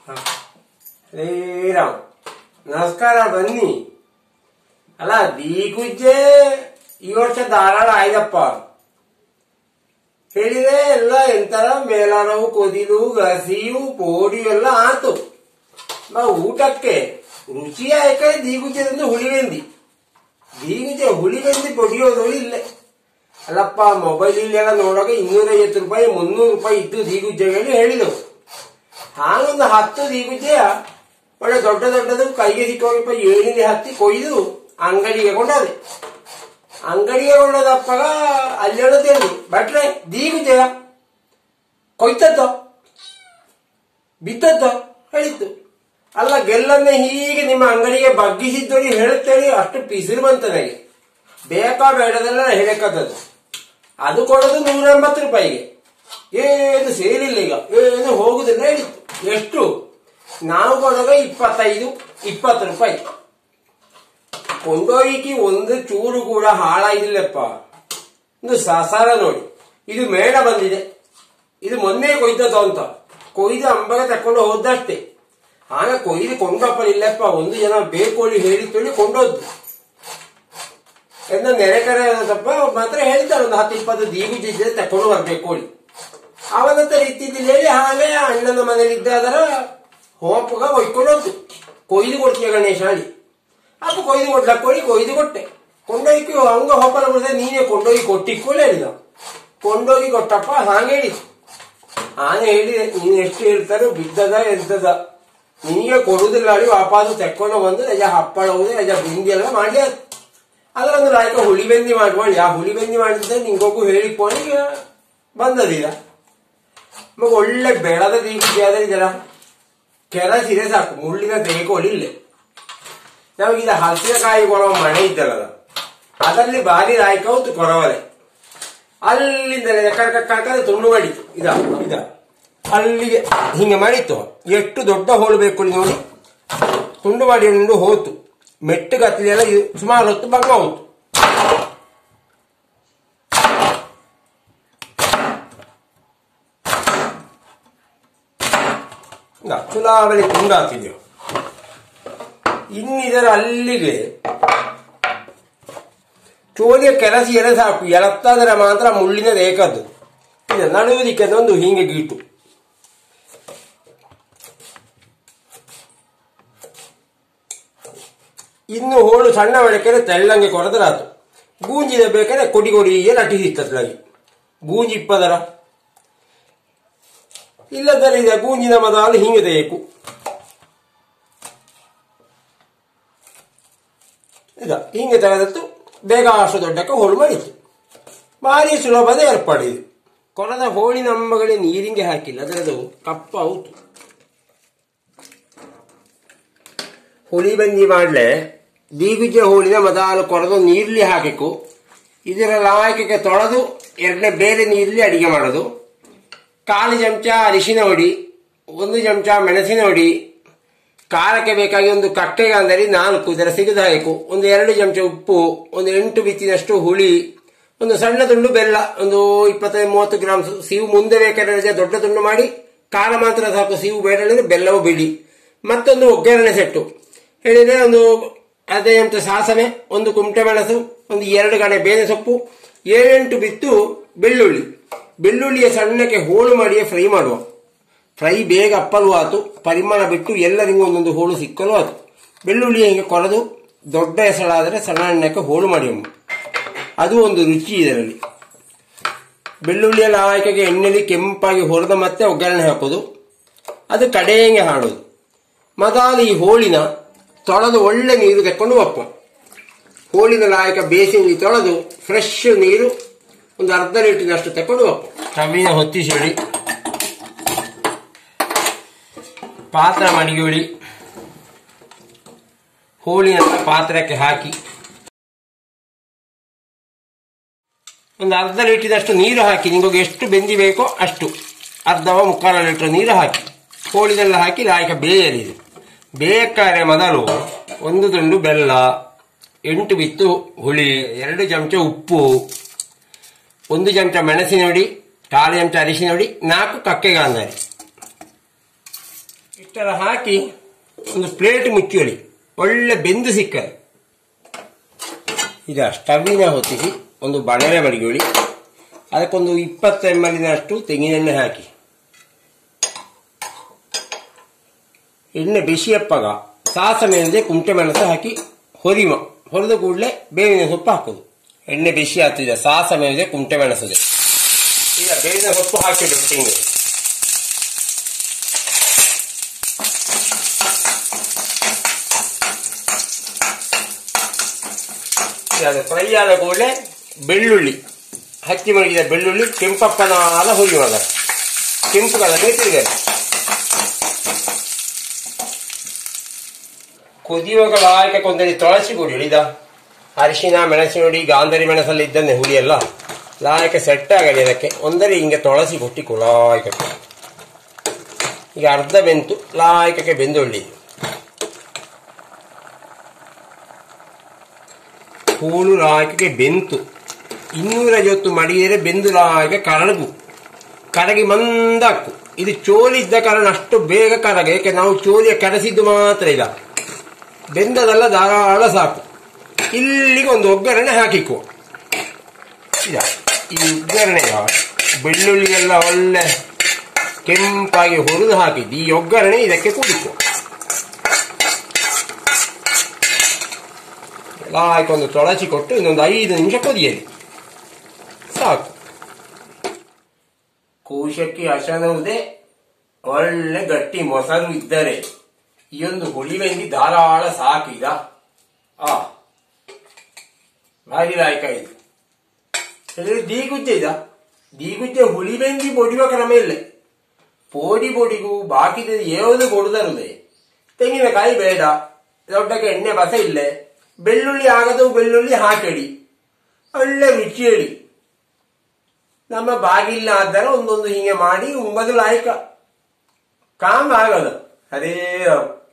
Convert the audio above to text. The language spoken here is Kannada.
ಶ್ರೀರಾಮ್ ನಮಸ್ಕಾರ ಬನ್ನಿ ಅಲ್ಲ ಬೀಗುಜ್ಜೆ ಈ ವರ್ಷ ಧಾರಾಳ ಆಯ್ದಪ್ಪ ಹೇಳಿದೆ ಎಲ್ಲ ಎಂತರ ಮೇಲಾರವು ಕೊದಿಲು ಗಸಿಯು ಪೋಡಿ ಎಲ್ಲ ಆತು ನಾ ಊಟಕ್ಕೆ ರುಚಿ ಆಯ್ಕೆ ದೀಗುಜ್ಜೆದಂದು ಹುಳಿವೆಂದಿ ದೀಗುಜ್ಜೆ ಹುಳಿವೆಂದಿ ಪೊಡಿಯೋದು ಇಲ್ಲೇ ಅಲ್ಲಪ್ಪ ಮೊಬೈಲ್ ಎಲ್ಲ ನೋಡುವಾಗ ಇನ್ನೂರೈವತ್ತು ರೂಪಾಯಿ ಮುನ್ನೂರು ರೂಪಾಯಿ ಇದ್ದು ದೀಗುಜ್ಜೆಗಳು ಹೇಳಿದವು ಹಾಗೊಂದು ಹತ್ತು ದೀಗುಜ್ಜೆಯ ಒಳ್ಳೆ ದೊಡ್ಡ ದೊಡ್ಡದು ಕೈಗೆ ಸಿಕ್ಕೋಗಪ್ಪ ಏನಿದೆ ಹತ್ತಿ ಕೊಯ್ದು ಅಂಗಡಿಗೆ ಕೊಂಡದೆ ಅಂಗಡಿಗೆ ಕೊಂಡದಪ್ಪಗ ಅಲ್ಲಿ ಹೇಳೋದೇನು ಭಟ್ರೆ ದೀಗುಜ್ಜೆಯ ಕೊಯ್ತದ್ದೋ ಬಿದ್ದದ್ದೋ ಹೇಳಿತ್ತು ಅಲ್ಲ ಗೆಲ್ಲನ್ನೇ ಹೀಗೆ ನಿಮ್ಮ ಅಂಗಡಿಗೆ ಬಗ್ಗಿಸಿದ್ದೋರಿ ಹೇಳುತ್ತೇಳಿ ಅಷ್ಟು ಪಿಸಿರು ಬಂತು ನನಗೆ ಬೇಕಾ ಬೇಡದೆಲ್ಲ ಹೇಳಕ್ಕದ್ದು ಅದು ಕೊಡೋದು ನೂರ ಎಂಬತ್ತು ರೂಪಾಯಿಗೆ ಏನು ಸೇರಿಲ್ಲ ಈಗ ಏನು ಹೋಗುದಿಲ್ಲ ಹೇಳಿತ್ತು ಎಷ್ಟು ನಾವು ಕೊಡೋದು ಇಪ್ಪತ್ತೈದು ಇಪ್ಪತ್ತು ರೂಪಾಯಿ ಕೊಂಡೋಯ್ಕಿ ಒಂದು ಚೂರು ಕೂಡ ಹಾಳಾಗಿಲ್ಲಪ್ಪ ಒಂದು ಸಸಾರ ನೋಡಿ ಇದು ಮೇಳ ಬಂದಿದೆ ಇದು ಮೊನ್ನೆ ಕೊಯ್ದದ್ದು ಅಂತ ಕೊಯ್ದು ಅಂಬಗ ತಕೊಂಡು ಹೋದಷ್ಟೇ ಆಗ ಕೊಯ್ದು ಕೊಂಡಪ್ಪಲಿಲ್ಲಪ್ಪ ಒಂದು ಜನ ಬೇಕೋಳಿ ಹೇಳಿತ್ತೇಳಿ ಕೊಂಡೋದ್ದು ಎಂದ ನೆರೆಕರೆ ತಪ್ಪ ಮಾತ್ರ ಹೇಳ್ತಾರೆ ಒಂದು ಹತ್ತು ಇಪ್ಪತ್ತು ದೀಗು ಜಿದ್ದೆ ತಕೊಂಡು ಬರ್ಬೇಕು ಕೋಳಿ ಅವನಂತ ಇತ್ತಿದ್ದಿಲ್ಲ ಹೇಳಿ ಹಾಗೆ ಅಣ್ಣನ ಮನೇಲಿದ್ದ ಅದರ ಹೋಪಗ ಒಯ್ಕೊಂಡು ಹೋದ್ದು ಕೊಯ್ದು ಕೊಡ್ತೀಯ ಗಣೇಶ ಹೇಳಿ ಅಪ್ಪ ಕೊಯ್ದು ಕೊಡ್ಲ ಕೋಳಿ ಕೊಯ್ದು ಕೊಟ್ಟೆ ಕೊಂಡೋಗಿ ಹಂಗ ಹೋಪಲ ಬಿಡದೆ ನೀನೇ ಕೊಂಡೋಗಿ ಕೊಟ್ಟಿಕ್ಕೊಳ್ಳಿ ಹೇಳಿದ ಕೊಂಡೋಗಿ ಕೊಟ್ಟಪ್ಪ ಹಾಗೆ ಹೇಳಿದ್ದು ನಾನು ಹೇಳಿದೆ ನೀನು ಎಷ್ಟು ಹೇಳ್ತಾರೋ ಬಿದ್ದದ ಎಂತದ ನಿನಗೆ ಕೊಡುದಿಲ್ಲ ಹೇಳಿ ವಾಪಾಸು ತೆಕ್ಕೊಂಡು ಬಂದು ರಜ ಹಪ್ಪಳ ಹೋದೆ ರಜ ಬಿಂದಿ ಎಲ್ಲ ಮಾಡಿ ಆಯ್ತು. ಅದರೊಂದು ರಾಯ್ಕ ಹುಳಿ ಬೆಂದಿ ಮಾಡುವಳಿ ಆ ಹುಳಿ ಬೆಂದಿ ಮಾಡಿದ್ರೆ ನಿಂಗೊಬ್ಬು ಹೇಳಿಕೊಂಡು ಈಗ ಬಂದದಿಲ್ಲ ಮಗ ಒಳ್ಳೆ ಬೆಳದ ದೀಪಿಗೆ ಆದ್ರೆ ಜನ ಕೆರ ಸಿರೆ ಸಾಕು ಮುಳ್ಳಿನ ತೆಗೆಕೊಳ್ಳಿ ಇಲ್ಲೇ ನಮಗಿದ ಹಸಿರಕಾಯಿ ಕೊಡುವ ಮನೆ ಇದ್ದಲ್ಲ ಅದರಲ್ಲಿ ಭಾರಿ ರಾಯ್ಕ ಹೊತ್ತು ಕೊರವಲೆ ಅಲ್ಲಿಂದ ಕಡ್ಕ ಕಡ್ಕದ ತುಂಡು ಮಾಡಿತ್ತು ಇದ ಇದ ಅಲ್ಲಿಗೆ ಹಿಂಗೆ ಮಾಡಿತ್ತು ಎಷ್ಟು ದೊಡ್ಡ ಹೋಳು ಬೇಕು ಇಲ್ಲಿ ನೋಡಿ ತುಂಡು ಮಾಡಿ ಒಂದು ಹೋತು ಮೆಟ್ಟು ಗತ್ತಲಿ ಎಲ್ಲ ಇದು ಸುಮಾರು ಹೊತ್ತು ಭಂಗ ಹೋತು ಚುನಾವಣೆ ತುಂಡು ಹಾಕಿದೆವು ಇನ್ನಿದರ ಅಲ್ಲಿಗೆ ಚೋಲಿಯ ಕೆಲಸ ಎಲೆ ಸಾಕು ಎಳತ್ತಾದರೆ ಮಾತ್ರ ಮುಳ್ಳಿನ ರೇಖದ್ದು ಇದು ನಡುವುದಕ್ಕೆ ಒಂದು ಹಿಂಗೆ ಗೀಟು ಇನ್ನು ಹೋಳು ಸಣ್ಣ ಬೆಳಕರೆ ತೆಳ್ಳಂಗೆ ಕೊರದರಾತು ಗೂಂಜಿದ ಬೇಕಾದ್ರೆ ಕೊಡಿ ಕೊಡಿಯೇ ಲಟಿಸಿತ್ತದ್ಲಾಗಿ ಗೂಂಜಿ ಇಪ್ಪದರ ಇಲ್ಲದರೆ ಇದೆ ಗೂಂಜಿನ ಮೊದಲು ಹಿಂಗೆ ತೆಗೆಯಕು ಇದ ಹಿಂಗೆ ತೆಗೆದತ್ತು ಬೇಗ ಅಷ್ಟು ದೊಡ್ಡಕ್ಕೆ ಹೋಳು ಮಾಡಿತ್ತು ಭಾರಿ ಸುಲಭದ ಏರ್ಪಾಡಿದೆ ಕೊರದ ಹೋಳಿನ ಅಂಬಗಳೇ ನೀರಿಂಗೆ ಹಾಕಿಲ್ಲ ಅದರದು ಕಪ್ಪ ಔತು ಹುಳಿ ಬಂದಿ ಮಾಡ್ಲೆ ಬೀಗುಜ್ಜೆ ಹೋಳಿನ ಮೊದಲು ಕೊರೆದು ನೀರ್ಲಿ ಹಾಕಬೇಕು ಇದರ ಲಾಯಕಕ್ಕೆ ತೊಳೆದು ಎರಡನೇ ಬೇರೆ ನೀರಲ್ಲಿ ಅಡಿಗೆ ಮಾಡೋದು ಕಾಲು ಚಮಚ ಅರಿಶಿನ ಹೊಡಿ ಒಂದು ಚಮಚ ಮೆಣಸಿನ ಹೊಡಿ ಖಾರಕ್ಕೆ ಬೇಕಾಗಿ ಒಂದು ಕಟ್ಟೆಗೆ ಅಂದರೆ ನಾಲ್ಕು ಇದರ ಸಿಗದಾಯಕು ಒಂದು ಎರಡು ಚಮಚ ಉಪ್ಪು ಒಂದು ಎಂಟು ಬಿತ್ತಿನಷ್ಟು ಹುಳಿ ಒಂದು ಸಣ್ಣ ತುಂಡು ಬೆಲ್ಲ ಒಂದು ಇಪ್ಪತ್ತೈದು ಮೂವತ್ತು ಗ್ರಾಮ್ ಸಿವು ಮುಂದೆ ಬೇಕಾದ್ರೆ ದೊಡ್ಡ ತುಂಡು ಮಾಡಿ ಖಾರ ಮಾತ್ರ ಸಾಕು ಸಿವು ಬೇಡ ಹೇಳಿದ್ರೆ ಬೆಲ್ಲವು ಬಿಡಿ ಮತ್ತೊಂದು ಒಗ್ಗರಣೆ ಸೆಟ್ಟು ಹೇಳಿದ್ರೆ ಒಂದು ಅದೇ ಅಂತ ಸಾಸನೆ ಒಂದು ಕುಮಟೆ ಮೆಣಸು ಒಂದು ಎರಡು ಗಣೆ ಬೇನೆ ಸೊಪ್ಪು ಏಳೆಂಟು ಬಿತ್ತು ಬೆಳ್ಳುಳ್ಳಿ ಬೆಳ್ಳುಳ್ಳಿಯ ಸಣ್ಣಕ್ಕೆ ಹೋಳು ಮಾಡಿಯೇ ಫ್ರೈ ಮಾಡುವ ಫ್ರೈ ಬೇಗ ಅಪ್ಪಲು ಆತು ಪರಿಮಾಣ ಬಿಟ್ಟು ಎಲ್ಲರಿಗೂ ಒಂದೊಂದು ಹೋಳು ಸಿಕ್ಕಲು ಆತು ಬೆಳ್ಳುಳ್ಳಿ ಹಿಂಗೆ ಕೊರೆದು ದೊಡ್ಡ ಹೆಸರಾದರೆ ಸಣ್ಣ ಎಣ್ಣೆಗೆ ಹೋಳು ಮಾಡಿ ಅಮ್ಮ. ಅದು ಒಂದು ರುಚಿ ಇದರಲ್ಲಿ ಬೆಳ್ಳುಳ್ಳಿಯ ಲಾಯಕೆಗೆ ಎಣ್ಣೆಲಿ ಕೆಂಪಾಗಿ ಹೊಡೆದ ಮತ್ತೆ ಒಗ್ಗರಣೆ ಹಾಕೋದು ಅದು ಕಡೆಯಂಗೆ ಹಾಡೋದು ಮೊದಲು ಈ ಹೋಳಿನ ತೊಳೆದು ಒಳ್ಳೆ ನೀರು ತೆಕ್ಕೊಂಡು ಒಪ್ಪ ಹೋಳಿನ ಲಾಯಕ ಬೇಸಿಗೆ ತೊಳೆದು ಫ್ರೆಶ್ ನೀರು ಒಂದು ಅರ್ಧ ಲೀಟರ್ನಷ್ಟು ತೆಕ್ಕೊಂಡು ಒಪ್ಪ ಸ್ಟವಿನ ಹೊತ್ತಿಸಿಡಿ ಪಾತ್ರ ಮಡಿಗೊಳಿ ಹೋಳಿನ ಪಾತ್ರಕ್ಕೆ ಹಾಕಿ ಒಂದು ಅರ್ಧ ಲೀಟರ್ನಷ್ಟು ನೀರು ಹಾಕಿ ನಿಮಗೆ ಎಷ್ಟು ಬೆಂದಿ ಬೇಕೋ ಅಷ್ಟು ಅರ್ಧವ ಮುಕ್ಕಾಲು ಲೀಟರ್ ನೀರು ಹಾಕಿ ಹೋಳಿನೆಲ್ಲ ಹಾಕಿ ಲಾಯಕ ಬೇಯಲಿದೆ ಬೇಕಾದ್ರೆ ಮೊದಲು ಒಂದು ತುಂಡು ಬೆಲ್ಲ ಎಂಟು ಬಿತ್ತು ಹುಳಿ ಎರಡು ಚಮಚ ಉಪ್ಪು ಒಂದು ಚಮಚ ಮೆಣಸಿನ ಹುಡಿ ಕಾಲು ಚಮಚ ಅರಿಶಿನ ಹುಡಿ ನಾಲ್ಕು ಕಕ್ಕೆ ಗಾಂಧಾರಿ ಇಷ್ಟು ಇಷ್ಟರ ಹಾಕಿ ಒಂದು ಪ್ಲೇಟ್ ಮುಚ್ಚೋಳಿ ಒಳ್ಳೆ ಬೆಂದು ಸಿಕ್ಕದು ಈಗ ಸ್ಟವ್ವಿನ ಹೊತ್ತಿಸಿ ಒಂದು ಬಣವೆ ಮಡಿಗೋಳಿ ಅದಕ್ಕೊಂದು ಇಪ್ಪತ್ತು ಎಮ್ ಎಲ್ನಷ್ಟು ತೆಂಗಿನೆಣ್ಣೆ ಹಾಕಿ ಎಣ್ಣೆ ಬಿಸಿಯಪ್ಪಾಗ ಸಾಸಮೆಂದೆ ಕುಂಟೆ ಮೆಣಸು ಹಾಕಿ ಹೊರಿಮ ಹೊಡೆದ ಕೂಡಲೇ ಬೇವಿನ ಸೊಪ್ಪು ಹಾಕೋದು ಎಣ್ಣೆ ಬಿಸಿ ಆಗ್ತಿದೆ ಸಾಸಮೆಂದೆ ಕುಂಟೆ ಮೆಣಸದೆ ಈಗ ಬೇವಿನ ಸೊಪ್ಪು ಹಾಕಿಡು ತೆಂಗು ಈಗ ಅದು ಫ್ರೈ ಆದ ಕೂಡಲೇ ಬೆಳ್ಳುಳ್ಳಿ ಹಚ್ಚಿ ಮಡಗಿದ ಬೆಳ್ಳುಳ್ಳಿ ಕೆಂಪಪ್ಪನಾದ ಹುರಿ ಮಗ ಕೆಂಪು ಕಲರ್ ತಿರುಗಲಿ ಕುದಿಯುವಾಗ ಲಾಯಕ ಕೊಂದಲ್ಲಿ ತೊಳಸಿ ಕೊಡಿ ಇಳಿದ ಅರಿಶಿನ ಮೆಣಸಿನ ಹುಡಿ ಗಾಂಧರಿ ಮೆಣಸಲ್ಲಿ ಇದ್ದನ್ನೇ ಹುಳಿ ಎಲ್ಲ ಲಾಯಕ ಸೆಟ್ ಆಗಲಿ ಅದಕ್ಕೆ ಒಂದರೆ ಹಿಂಗೆ ತೊಳಸಿ ಕೊಟ್ಟಿ ಕುಳಾಯಕಕ್ಕೆ ಈಗ ಅರ್ಧ ಬೆಂತು ಲಾಯಕಕ್ಕೆ ಬೆಂದುಳ್ಳಿ ಹೂಳು ಲಾಯಕಕ್ಕೆ ಬೆಂತು ಇನ್ನೂರ ಐವತ್ತು ಮಡಿದರೆ ಬೆಂದು ಲಾಯಕ ಕರಗು ಕರಗಿ ಮಂದಾಕು ಇದು ಚೋಲಿ ಇದ್ದ ಕಾರಣ ಅಷ್ಟು ಬೇಗ ಕರಗ ಏಕೆ ನಾವು ಚೋಲಿಯ ಕರೆಸಿದ್ದು ಮಾತ್ರ ಇಲ್ಲ ಬೆಂದದೆಲ್ಲ ಧಾರಾಳ ಸಾಕು ಇಲ್ಲಿಗೆ ಒಂದು ಒಗ್ಗರಣೆ ಹಾಕಿಕೋ ಇದ ಈ ಒಗ್ಗರಣೆಯ ಬೆಳ್ಳುಳ್ಳಿ ಎಲ್ಲ ಒಳ್ಳೆ ಕೆಂಪಾಗಿ ಹುರಿದು ಹಾಕಿದ್ದು ಈ ಒಗ್ಗರಣೆ ಇದಕ್ಕೆ ಕುಡಿಕೋ ಎಲ್ಲ ಹಾಕೊಂಡು ತೊಳಚಿ ಕೊಟ್ಟು ಇನ್ನೊಂದು ಐದು ನಿಮಿಷ ಕುದಿಯಲಿ ಸಾಕು ಕೋಶಕ್ಕೆ ಅಶನವುದೇ ಒಳ್ಳೆ ಗಟ್ಟಿ ಮೊಸರು ಇದ್ದರೆ ಈ ಒಂದು ಹುಳಿವೆಂದಿ ಧಾರಾಳ ಸಾಕೀಗ ಆ ಭಾರಿ ಲಾಯಕ ಇದು ಹೇಳಿದ್ರೆ ದೀಗುಜ್ಜೆ ಇದ ದೀಗುಜ್ಜೆ ಹುಳಿವೆಂದಿ ಬೊಡಿಯುವ ಕ್ರಮ ಇಲ್ಲ ಪೋಡಿ ಬೊಡಿಗೂ ಬಾಕಿದ ಯಾವುದು ಬೊಡುದರುದೆ ತೆಂಗಿನಕಾಯಿ ಬೇಡ ದೊಡ್ಡಕ್ಕೆ ಎಣ್ಣೆ ಬಸ ಇಲ್ಲೇ ಬೆಳ್ಳುಳ್ಳಿ ಆಗದು ಬೆಳ್ಳುಳ್ಳಿ ಹಾಕಡಿ ಒಳ್ಳೆ ರುಚಿ ಹೇಳಿ ನಮ್ಮ ಬಾಗಿಲ್ಲ ಆದರೆ ಒಂದೊಂದು ಹೀಗೆ ಮಾಡಿ ಉಂಬದು ಲಾಯಕ ಕಾಮ್ ಆಗದು ಅದೇ